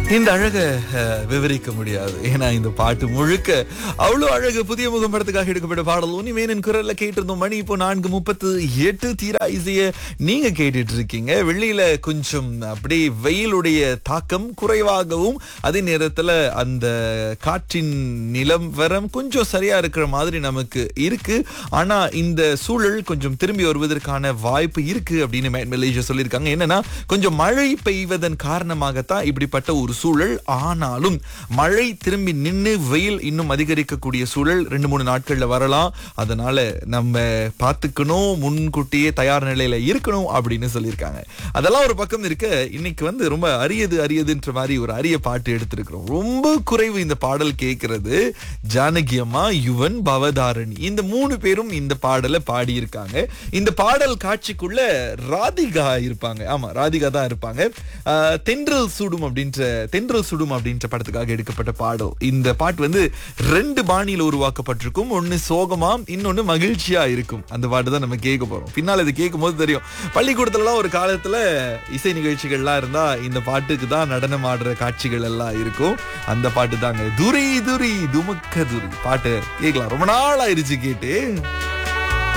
இந்த அழக அஹ், விவரிக்க முடியாது ஏன்னா இந்த பாட்டு முழுக்க அவ்வளவு அழகு புதிய முகம் படத்துக்காக எடுக்கப்பட்ட பாடல் உனிமேனின் குரல்ல கேட்டிருந்தோம் மணி இப்போ நான்கு முப்பத்து எட்டு தீரா இசைய நீங்க கேட்டுட்டு இருக்கீங்க வெள்ளியில கொஞ்சம் அப்படி வெயிலுடைய தாக்கம் குறைவாகவும் அதே நேரத்துல அந்த காற்றின் நிலவரம் கொஞ்சம் சரியா இருக்கிற மாதிரி நமக்கு இருக்கு ஆனா இந்த சூழல் கொஞ்சம் திரும்பி வருவதற்கான வாய்ப்பு இருக்கு அப்படின்னு மேட் மலேசியா சொல்லியிருக்காங்க என்னன்னா கொஞ்சம் மழை பெய்வதன் காரணமாகத்தான் இப்படிப்பட்ட ஒரு சூழல் ஆனாலும் மழை திரும்பி நின்னு வெயில் இன்னும் அதிகரிக்கக்கூடிய சூழல் ரெண்டு மூணு நாட்கள்ல வரலாம் அதனால நம்ம பார்த்துக்கணும் முன்கூட்டியே தயார் நிலையில இருக்கணும் அப்படின்னு சொல்லியிருக்காங்க அதெல்லாம் ஒரு பக்கம் இருக்க இன்னைக்கு வந்து ரொம்ப அரியது அரியதுன்ற மாதிரி ஒரு அரிய பாட்டு எடுத்திருக்கிறோம் ரொம்ப குறைவு இந்த பாடல் கேட்கறது ஜானகி அம்மா யுவன் பவதாரணி இந்த மூணு பேரும் இந்த பாடலை பாடியிருக்காங்க இந்த பாடல் காட்சிக்குள்ள ராதிகா இருப்பாங்க ஆமா ராதிகா தான் இருப்பாங்க ஆஹ், தென்றல் சுடும் அப்படின்ற தென்றல் சுடும் அப்படின்ற படத்துக்காக எடுக்கப்பட்ட பாடல் இந்த பாட்டு வந்து ரெண்டு பாணியில உருவாக்கப்பட்டிருக்கும் ஒன்னு சோகமா இன்னொன்னு மகிழ்ச்சியா இருக்கும் அந்த பாட்டு தான் நம்ம கேட்க போறோம் பின்னால் இது கேட்கும் போது தெரியும் பள்ளிக்கூடத்துலலாம் ஒரு காலத்துல இசை நிகழ்ச்சிகள்லாம் இருந்தா இந்த பாட்டுக்கு தான் நடனம் ஆடுற காட்சிகள் எல்லாம் இருக்கும் அந்த பாட்டு தாங்க துரி துரி துமுக்க துரி பாட்டு கேட்கலாம் ரொம்ப நாள் ஆயிருச்சு கேட்டு